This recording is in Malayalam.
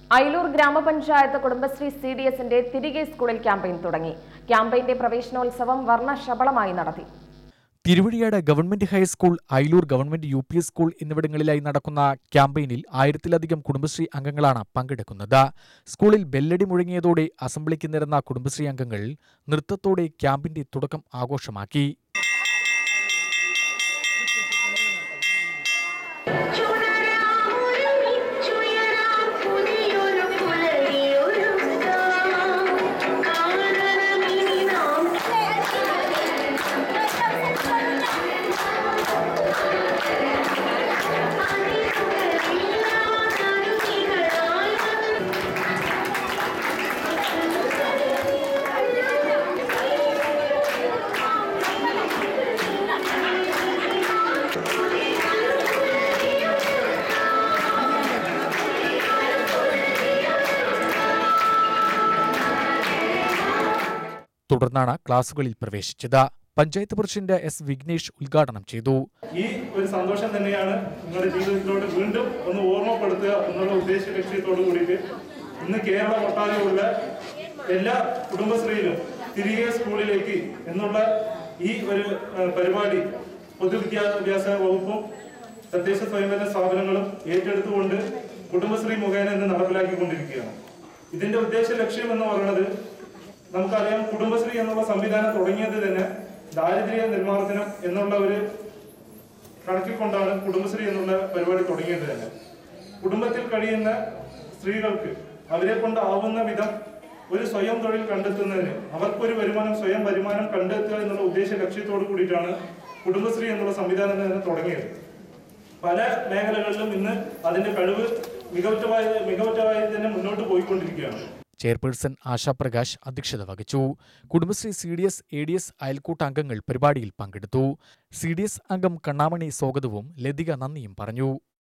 അയലൂർ ഗ്രാമപഞ്ചായത്ത് കുടുംബശ്രീ സി ഡി എസിന്റെ തിരികെ സ്കൂളിൽ ക്യാമ്പയിൻ തുടങ്ങി ക്യാമ്പയിന്റെ പ്രവേശനോത്സവം വർണ്ണശബളമായി നടത്തി Thiruvazhiyad government high school Ayilur government U P school എന്നിവിടങ്ങളിലായി നടക്കുന്ന ക്യാമ്പയിനിൽ ആയിരത്തിലധികം കുടുംബശ്രീ അംഗങ്ങളാണ് പങ്കെടുക്കുന്നത് സ്കൂളിൽ ബെല്ലടി മുഴങ്ങിയതോടെ അസംബ്ലിക്ക് നിരന്ന കുടുംബശ്രീ അംഗങ്ങൾ നൃത്തത്തോടെ ക്യാമ്പിന്റെ തുടക്കം ആഘോഷമാക്കി ചുടരാമൊരുമിച്ചുയരാം പുതിയൊരു പുലരിയൊരുക്കാം. കാണണമിനി നാം അണികളായി തുടർന്നാണ് ക്ലാസുകളിൽ പ്രവേശിച്ചത് പഞ്ചായത്ത് പ്രസിഡന്റ് എസ് വിഘ്നേഷ് ഉദ്ഘാടനം ചെയ്തു ഈ ഒരു സന്തോഷം തന്നെയാണ് നിങ്ങളുടെ ജീവിതത്തിലോട്ട് വീണ്ടും ഒന്ന് ഓർമ്മപ്പെടുത്തുക എന്നുള്ള ഉദ്ദേശ ലക്ഷ്യത്തോടു കൂടിയിട്ട് ഇന്ന് കേരള ഒട്ടാകെയുള്ള എല്ലാ കുടുംബശ്രീയിലും തിരികെ സ്കൂളിലേക്ക് എന്നുള്ള ഈ ഒരു ഏഹ്, പരിപാടി പൊതുവിദ്യാഭ്യാസ വകുപ്പും തദ്ദേശ സ്വയംഭരണ സ്ഥാപനങ്ങളും ഏറ്റെടുത്തുകൊണ്ട് കുടുംബശ്രീ മുഖേന ഇന്ന് നടപ്പിലാക്കിക്കൊണ്ടിരിക്കുകയാണ് ഇതിന്റെ ഉദ്ദേശ ലക്ഷ്യം എന്ന് പറയുന്നത് നമുക്കറിയാം കുടുംബശ്രീ എന്നുള്ള സംവിധാനം തുടങ്ങിയത് തന്നെ ദാരിദ്ര്യ നിർമ്മാർജ്ജനം എന്നുള്ള ഒരു കണക്കിൽ കൊണ്ടാണ് കുടുംബശ്രീ എന്നുള്ള പരിപാടി തുടങ്ങിയത് തന്നെ കുടുംബത്തിൽ കഴിയുന്ന സ്ത്രീകൾക്ക് അവരെ കൊണ്ട് ആവുന്ന വിധം ഒരു സ്വയം തൊഴിൽ കണ്ടെത്തുന്നതിന് അവർക്കൊരു വരുമാനം സ്വയം വരുമാനം കണ്ടെത്തുക എന്നുള്ള ഉദ്ദേശ ലക്ഷ്യത്തോടു കൂടിയിട്ടാണ് കുടുംബശ്രീ എന്നുള്ള സംവിധാനം തന്നെ തുടങ്ങിയത് പല മേഖലകളിലും ഇന്ന് അതിന്റെ കഴിവ് മികവുറ്റമായി മികവുറ്റമായി തന്നെ മുന്നോട്ട് പോയിക്കൊണ്ടിരിക്കുകയാണ് ചെയർപേഴ്സൺ ആശാപ്രകാശ് അധ്യക്ഷത വഹിച്ചു Kudumbashree C D S A D S അയൽക്കൂട്ട അംഗങ്ങൾ പരിപാടിയിൽ പങ്കെടുത്തു സി ഡി എസ് അംഗം കണ്ണാമണി സ്വാഗതവും ലതിക നന്ദിയും പറഞ്ഞു